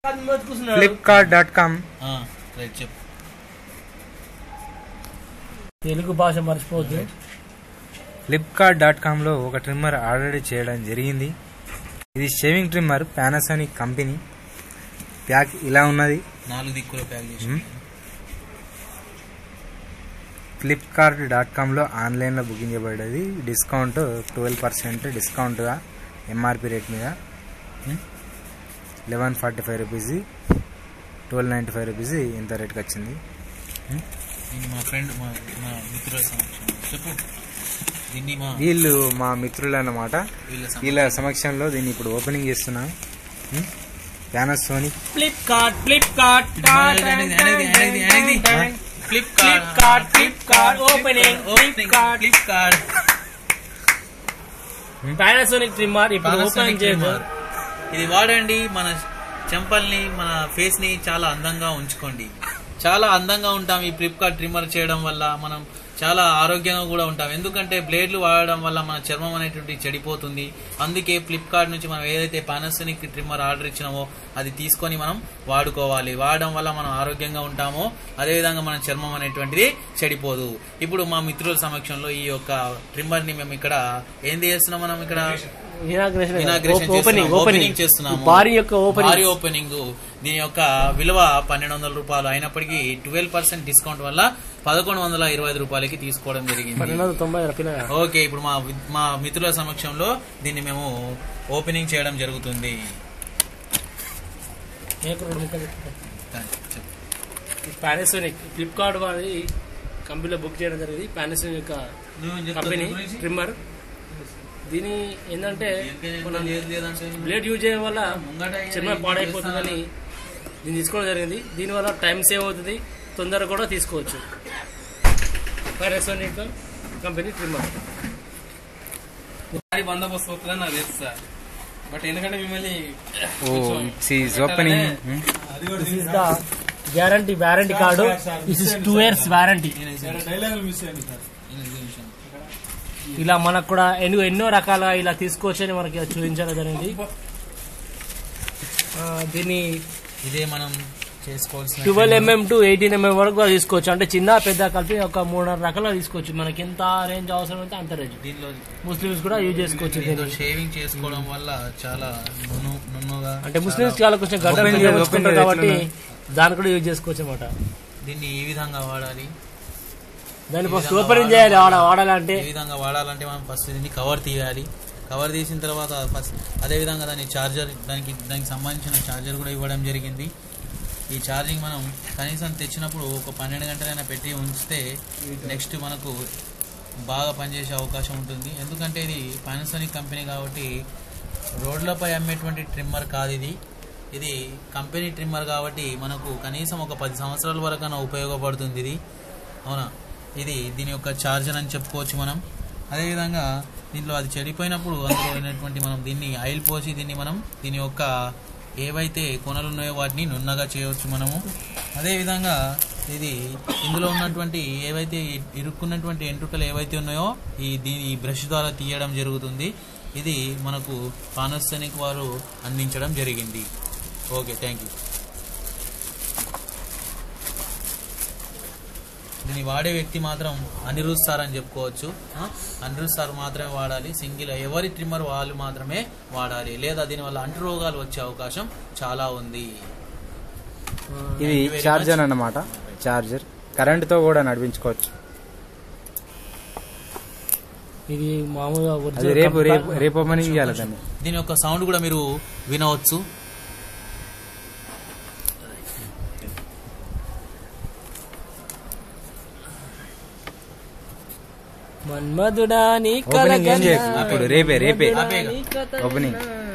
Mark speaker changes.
Speaker 1: Flipkart dot com
Speaker 2: ఆ, right చెప్పు
Speaker 3: తెలుగు భాష మర్చిపోవద్దు
Speaker 1: ఫ్లిప్కార్ట్ డాట్ కామ్లో ఒక ట్రిమ్మర్ ఆర్డర్ చేయడం జరిగింది ఇది shaving trimmer Panasonic company pack ఇలా ఉన్నది
Speaker 2: నాలుగు దిక్కులో ప్యాక్ చేసి
Speaker 1: మ్మ్. ఫ్లిప్కార్ట్ డాట్ కామ్లో ఆన్లైన్లో బుకింగ్ చేయబడ్డది డిస్కౌంట్ ట్వెల్వ్ పర్సెంట్ డిస్కౌంట్గా ఎంఆర్పి రేట్ మీద eleven forty five rupees twelve ninety five rupees ఇంత రేట్కి వచ్చింది
Speaker 2: దీన్ని మా ఫ్రెండ్ మా మా మిత్రుల సమక్షంలో చెప్పు దీన్ని మా
Speaker 1: వీళ్ళు మా మిత్రులు అన్నమాట
Speaker 2: వీళ్ళ సమ-
Speaker 1: వీళ్ళ సమక్షంలో దీన్ని ఇప్పుడు ఓపెనింగ్ చేస్తున్నాం పానాసోనిక్
Speaker 3: ఫ్లిప్కార్ట్ ఫ్లిప్కార్ట్
Speaker 2: అనేది, అనేది, అనేది, అనేది. Flipkart
Speaker 3: Flipkart Flipkart opening
Speaker 2: opening
Speaker 3: Flipkart
Speaker 2: Flipkart
Speaker 3: Panasonic trimmer ఇప్పుడు ఓపెన్
Speaker 2: Panasonic
Speaker 3: చేయదు
Speaker 2: trimmer. ఇది వాడండి మన చెంపల్ని మన ఫేస్ ని చాలా అందంగా ఉంచుకోండి చాలా అందంగా ఉంటాం ఈ ఫ్లిప్కార్ట్ ట్రిమ్మర్ చేయడం వల్ల మనం చాలా ఆరోగ్యంగా కూడా ఉంటాం ఎందుకంటే బ్లేడ్లు వాడడం వల్ల మన చర్మం అనేటువంటి చెడిపోతుంది అందుకే ఫ్లిప్కార్ట్ నుంచి మనం ఏదైతే పానాసోనిక్ ట్రిమ్మర్ ఆర్డర్ ఇచ్చినామో అది తీసుకొని మనం వాడుకోవాలి వాడడం వల్ల మనం ఆరోగ్యంగా ఉంటామో అదేవిధంగా మన చర్మం అనేటువంటిది చెడిపోదు ఇప్పుడు మా మిత్రుల సమక్షంలో ఈ యొక్క ట్రిమ్మర్ ని మేము ఇక్కడ ఏం చేస్తున్నాం మనం ఇక్కడ
Speaker 3: ఇనాగ్రేషన్
Speaker 2: ఇనాగ్రేషన్
Speaker 3: ఓపెనింగ్
Speaker 2: చేస్తున్నాము.
Speaker 3: ఓపెనింగ్
Speaker 2: ఓపెనింగ్ చేస్తున్నాము
Speaker 3: భారీ యొక్క
Speaker 2: భారీ
Speaker 3: ఓపెనింగ్
Speaker 2: ఓపెనింగ్ దీని యొక్క విలువ పన్నెండు వందల రూపాయలు అయినప్పటికీ ట్వెల్వ్ పర్సెంట్ డిస్కౌంట్ వల్ల పదకొండు వందల ఇరవై ఐదు రూపాయలకి తీసుకోవడం జరిగింది
Speaker 3: పన్నెండు వందల తొంభై రూపాయలు
Speaker 2: ఓకే ఇప్పుడు మా వి- మా మిత్రుల సమక్షంలో దీన్ని మేము ఓపెనింగ్ చేయడం జరుగుతుంది చెప్పు.
Speaker 3: పానాసోనిక్ ఫ్లిప్కార్ట్ వారి కంపెనీలో బుక్ చేయడం జరిగింది పానాసోనిక్ యొక్క కంపెనీ ట్రిమ్మర్ దీని ఏంటంటే మనం
Speaker 2: లేదు లేదంటే
Speaker 3: బ్లేడ్ యూజ్ చేయడం వల్ల
Speaker 2: ముంగట
Speaker 3: చర్మం పాడైపోతుందని దీన్ని తీసుకోవడం జరిగింది దీనివల్ల టైం సేవ్ అవుతుంది తొందరగా కూడా తీసుకోవచ్చు పానాసోనిక్ కంపెనీ ట్రిమ్మర్
Speaker 4: భారీ బందోబస్తు అవుతుందని నాకు తెలుసు సార్ బట్ ఎందుకంటే మిమ్మల్ని
Speaker 1: oh it's is opening
Speaker 3: this is the guarantee warranty card this is two years warranty ఇలా మనకు కూడా ఎన్నో ఎన్నో రకాల ఇలా తీసుకోవచ్చని మనకి చూపించడం జరిగింది ఆ, దీన్ని
Speaker 2: ఇదే మనం చేసుకోవాల్సిన
Speaker 3: twelve MM to eighteen MM వరకు కూడా తీసుకోవచ్చు అంటే చిన్న పెద్ద కలిపి ఒక మూడున్నర రకాల తీసుకోవచ్చు మనకి ఎంత రేంజ్ అవసరం అయితే అంత రేంజ్
Speaker 2: దీనిలో
Speaker 3: ముస్లిమ్స్ కూడా యూజ్ చేసుకోవచ్చు
Speaker 2: దీంతో
Speaker 3: దీన్ని
Speaker 2: షేవింగ్ చేసుకోవడం వల్ల చాలా నున్ను నున్నుగా
Speaker 3: అంటే ముస్లిమ్స్ చాలా కొంచెం గడ్డ
Speaker 1: Open
Speaker 3: పెద్ద
Speaker 1: చేయాలి,
Speaker 3: పెంచుకుంటారు
Speaker 1: open
Speaker 3: కాబట్టి
Speaker 1: చేయాలి,
Speaker 3: దాన్ని కూడా యూజ్ చేసుకోవచ్చు అనమాట
Speaker 2: దీన్ని ఈ విధంగా వాడాలి
Speaker 3: దాన్ని ఫస్ట్ ఓపెనింగ్ చేయాలి వాడ వాడాలంటే
Speaker 2: ఏ విధంగా వాడాలంటే మనం ఫస్ట్ దీన్ని కవర్ తీయాలి కవర్ తీసిన తర్వాత ఫస్ట్ అదే విధంగా దాని చార్జర్ దానికి దానికి సంబంధించిన చార్జర్ కూడా ఇవ్వడం జరిగింది ఈ ఛార్జింగ్ మనం కనీసం తెచ్చినప్పుడు ఒక పన్నెండు గంటలైనా పెట్టి ఉంచితే నెక్స్ట్ మనకు బాగా పనిచేసే అవకాశం ఉంటుంది ఎందుకంటే ఇది పానాసోనిక్ కంపెనీ కాబట్టి రోడ్లపై అమ్మేటువంటి ట్రిమ్మర్ కాదు ఇది ఇది కంపెనీ ట్రిమ్మర్ కాబట్టి మనకు కనీసం ఒక పది సంవత్సరాల వరకైనా ఉపయోగపడుతుంది ఇది అవునా ఇది దీని యొక్క చార్జర్ అని చెప్పుకోవచ్చు మనం అదేవిధంగా దీంట్లో అది చెడిపోయినప్పుడు అందులో అయినటువంటి మనం దీన్ని ఆయిల్ పోసి దీన్ని మనం దీని యొక్క ఏవైతే కొనలు ఉన్నాయో వాటిని నున్నగా చేయవచ్చు మనము అదేవిధంగా ఇది ఇందులో ఉన్నటువంటి ఏవైతే ఇరుక్కున్నటువంటి ఎంట్రుకలు ఏవైతే ఉన్నాయో ఈ దీని ఈ బ్రష్ ద్వారా తీయడం జరుగుతుంది ఇది మనకు పానస్థానిక్ వారు అందించడం జరిగింది ఓకే థ్యాంక్ యూ దీన్ని వాడే వ్యక్తి మాత్రం అనిరుద్ సార్ అని చెప్పుకోవచ్చు ఆ? అనిరుద్ సార్ మాత్రమే వాడాలి సింగిల్ ఎవరి ట్రిమ్మర్ వాళ్ళు మాత్రమే వాడాలి లేదా దీనివల్ల అంటు రోగాలు వచ్చే అవకాశం చాలా ఉంది
Speaker 1: ఇది చార్జర్ అన్నమాట చార్జర్ కరెంటుతో కూడా నడిపించుకోవచ్చు
Speaker 3: ఇది మామూలుగా
Speaker 1: అది
Speaker 3: original
Speaker 1: రేపు
Speaker 3: కంప-
Speaker 1: రేపు రేపు ఓపెనింగ్ చేయాలి దాన్ని
Speaker 2: దీని యొక్క సౌండ్ కూడా మీరు వినవచ్చు
Speaker 3: మన్మధుడా నీ
Speaker 1: ఓపెనింగ్ ఏం
Speaker 3: కలగన్నా,
Speaker 1: చేయకు ఇప్పుడు రేపే రేపే
Speaker 3: మన్మధుడా నీ కథ
Speaker 1: ఓపెనింగ్
Speaker 3: విన్నా.